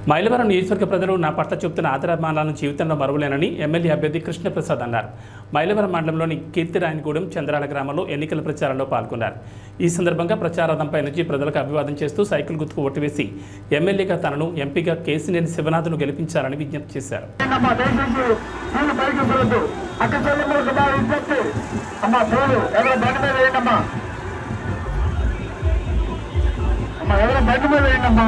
మైలవరం నియోజకవర్గ ప్రజలు నా పట్ల చూపుతున్న ఆదరాభిమానాలను జీవితంలో మరువలేనని ఎమ్మెల్యే అభ్యర్థి కృష్ణప్రసాద్ అన్నారు మైలవరం మండలంలోని కీర్తిరాయనగూడెం చంద్రాల గ్రామంలో ఎన్నికల ప్రచారంలో పాల్గొన్నారు ఈ సందర్భంగా ప్రచారార్థంపై నుంచి ప్రజలకు అభివాదం చేస్తూ సైకిల్ గుర్తుకు ఓటు వేసి ఎమ్మెల్యేగా తనను ఎంపీగా కేసినేని శివనాథ్ను గెలిపించాలని విజ్ఞప్తి చేశారు అమ్మా దయచేసి పూలు పైకి చూడద్దు అక్క చెల్లెమ్మలకు బాగా విజ్ఞప్తి అమ్మా పూలు ఎవరో బండి మీద వేయండమ్మా అమ్మా ఎవరో బండి మీద వేయండమ్మా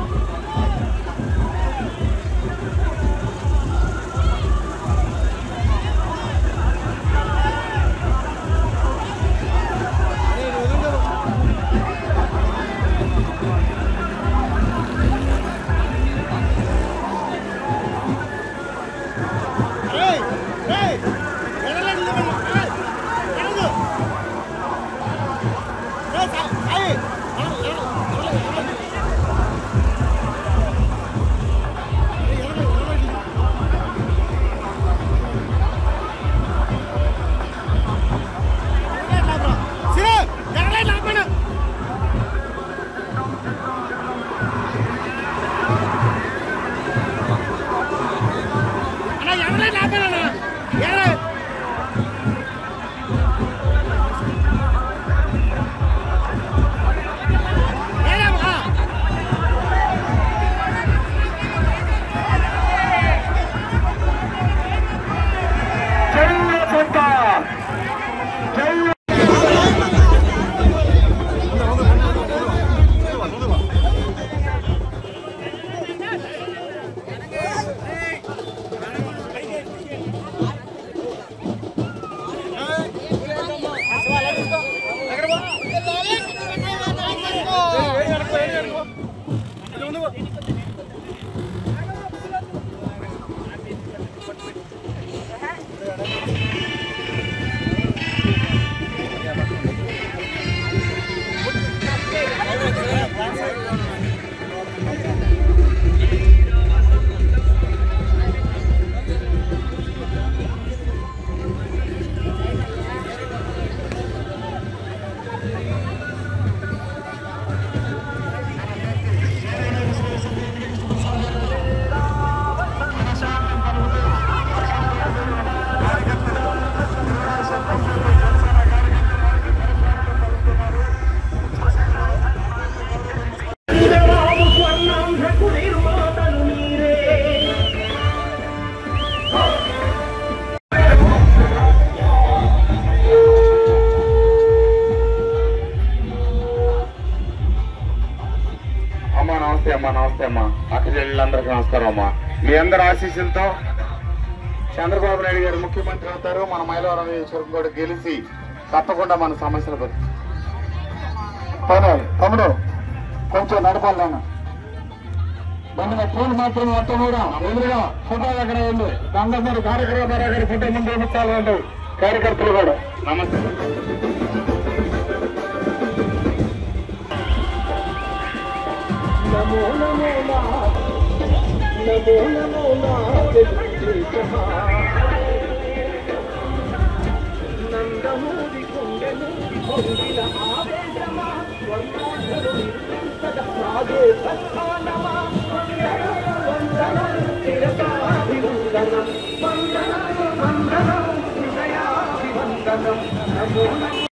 చెయ్యి కొంత చెయ్యి అమ్మా నమస్తే అమ్మా నమస్తే అమ్మా అక్క చెల్లెళ్ళందరికీ నమస్కారం అమ్మా మీ అందరి ఆశీస్సులతో చంద్రబాబు నాయుడు గారు ముఖ్యమంత్రి అవుతారు మన మైలవరం నియోజకవర్గం కూడా గెలిచి తప్పకుండా మన సమస్యలు పరి- పని తమ్ముడు కొంచెం నడపాలి నాన్న బండి మీద పూలు మాత్రం మొత్తం కూడా ఎదురుగా ఫోటో దగ్గర ఉంది దండమూరి కార్యక్రమ గారి ఫోటో ముందు ఉంచాలండి కార్యకర్తలు కూడా నమస్తే వందనం